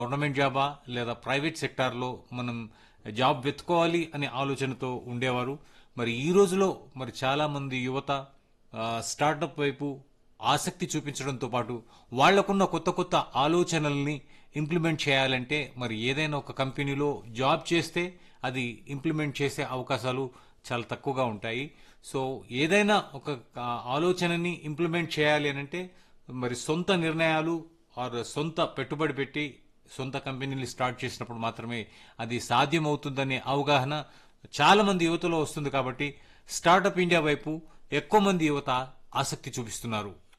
government జాబా లేదా private సెక్టార్లో మనం జాబ్ వెతుకోవాలి అనే ఆలోచనతో ఉండేవారు మరి ఈ రోజులో మరి చాలా మంది యువత ఆ, స్టార్టప్ వైపు ఆసక్తి చూపించడంతో పాటు వాళ్లకున్న కొత్త కొత్త ఆలోచనల్ని ఇంప్లిమెంట్ చేయాలంటే మరి ఏదైనా ఒక కంపెనీలో జాబ్ చేస్తే అది ఇంప్లిమెంట్ చేసే అవకాశాలు చాలా తక్కువగా ఉంటాయి సో ఏదైనా ఒక ఆ, ఆలోచనని ఇంప్లిమెంట్ చేయాలి అని అంటే మరి సొంత నిర్ణయాలు ఆర్ సొంత పెట్టుబడి పెట్టి సొంత కంపెనీని స్టార్ట్ చేసినప్పుడు మాత్రమే అది సాధ్యమవుతుందనే అవగాహన చాలా మంది యువతలో వస్తుంది కాబట్టి స్టార్టప్ ఇండియా వైపు ఎక్కువ మంది యువత ఆసక్తి చూపిస్తున్నారు